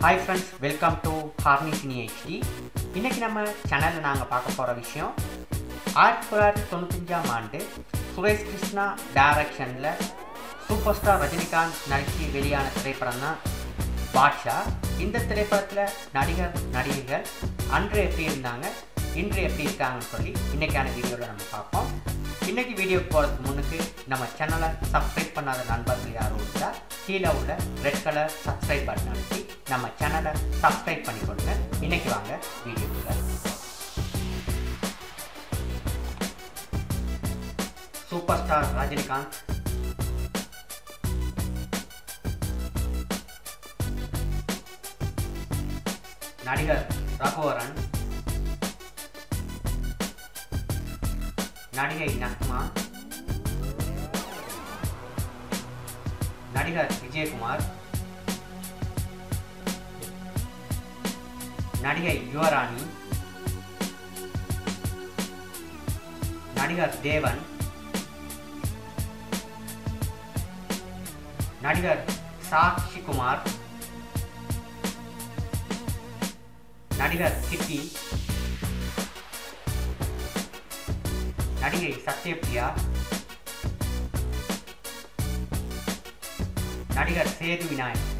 hi friends welcome to ஹார்னி சினி HD இன்றைக்கி நம்ம சேனலில் நாங்கள் பார்க்க போகிற விஷயம் ஆயிரத்தி தொள்ளாயிரத்தி தொண்ணூத்தஞ்சாம் ஆண்டு சுரேஷ் கிருஷ்ணா டைரக்ஷனில் சூப்பர் ஸ்டார் ரஜினிகாந்த் நடித்து வெளியான திரைப்படம் தான் பாட்ஷா இந்த திரைப்படத்தில் நடிகர் நடிகைகள் அன்று எப்படி இருந்தாங்க இன்று எப்படி இருக்காங்கன்னு சொல்லி இன்றைக்கான வீடியோவில் நம்ம பார்ப்போம் இன்றைக்கி வீடியோக்கு போகிறதுக்கு முன்னுக்கு நம்ம சேனலை சப்ஸ்கிரைப் பண்ணாத நண்பர்கள் யாரும் இருந்தால் கீழே உள்ள ரெட் கலர் சப்ஸ்கிரைப் பட்டன் அழுத்தி நம்ம சேனலை சப்ஸ்கிரைப் பண்ணிக்கொள்ளுங்க இன்றைக்கி வாங்க வீடியோக்குள்ள சூப்பர் ஸ்டார் ரஜினிகாந்த் நடிகர் ரகுவரன் நடிகை நக்மா நடிகர் விஜயகுமார் நடிகை யுவராணி நடிகர் தேவன் நடிகர் சாக்ஷி குமார் நடிகர் சிட்டி நடிகை சத்யபிரியா நடிகர் சேது விநாயக்